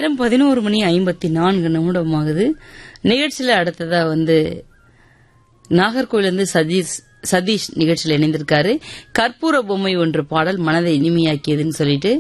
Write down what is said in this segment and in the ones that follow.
நேரம் பதினோரு மணி ஐம்பத்தி நான்கு நிமிடமாகுது நிகழ்ச்சியில அடுத்ததா வந்து நாகர்கோயிலிருந்து சதீஷ் சதீஷ் நிகழ்ச்சியில் இணைந்திருக்காரு கற்பூர பொம்மை ஒன்று பாடல் மனதை இனிமையாக்கியதுன்னு சொல்லிட்டு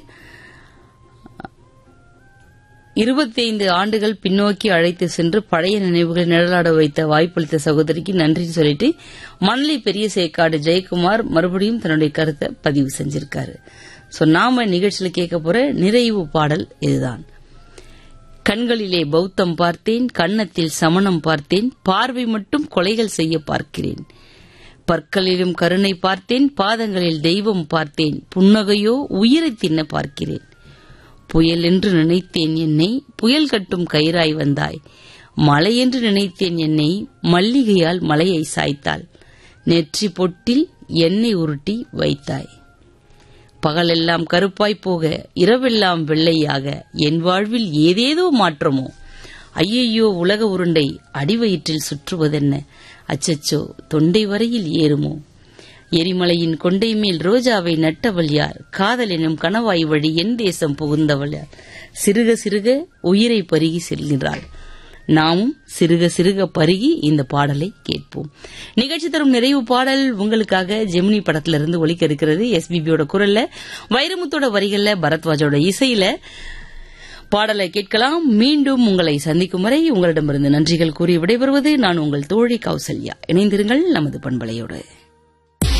இருபத்தைந்து ஆண்டுகள் பின்னோக்கி அழைத்து சென்று பழைய நினைவுகளை நிழலாட வைத்த வாய்ப்பளித்த சகோதரிக்கு நன்றி சொல்லிட்டு மணலி பெரிய சேக்காடு ஜெயக்குமார் மறுபடியும் தன்னுடைய கருத்தை பதிவு செஞ்சிருக்காரு சோ நாம நிகழ்ச்சியில கேட்க போற நிறைவு பாடல் இதுதான் கண்களிலே பௌத்தம் பார்த்தேன் கன்னத்தில் சமணம் பார்த்தேன் பார்வை மட்டும் கொலைகள் செய்ய பார்க்கிறேன் பற்களிலும் கருணை பார்த்தேன் பாதங்களில் தெய்வம் பார்த்தேன் புன்னகையோ உயிரை தின்ன பார்க்கிறேன் புயல் என்று நினைத்தேன் என்னை புயல் கட்டும் கயிறாய் வந்தாய் மலை என்று நினைத்தேன் என்னை மல்லிகையால் மலையை சாய்த்தாள் நெற்றி பொட்டில் எண்ணெய் உருட்டி வைத்தாய் பகலெல்லாம் கருப்பாய் போக இரவெல்லாம் வெள்ளையாக என் வாழ்வில் ஏதேதோ மாற்றமோ ஐயையோ உலக உருண்டை அடிவயிற்றில் சுற்றுவதென்ன அச்சச்சோ தொண்டை வரையில் ஏறுமோ எரிமலையின் கொண்டை மேல் ரோஜாவை நட்டவள் யார் காதல் எனும் கணவாய் வழி என் தேசம் புகுந்தவள் யார் சிறுக சிறுக உயிரை பருகி செல்கிறாள் நாமும் சிறுக சிறுக பருகி இந்த பாடலை கேட்போம் நிகழ்ச்சி தரும் நிறைவு பாடல் உங்களுக்காக ஜெமினி படத்திலிருந்து ஒலிக்க இருக்கிறது எஸ்பிபியோட குரல்ல வைரமுத்தோட வரிகள்ல பரத்வாஜோட இசையில பாடலை கேட்கலாம் மீண்டும் உங்களை சந்திக்கும் வரை உங்களிடமிருந்து நன்றிகள் கூறி விடைபெறுவது நான் உங்கள் தோழி கௌசல்யா இணைந்திருங்கள் நமது பண்பலையோடு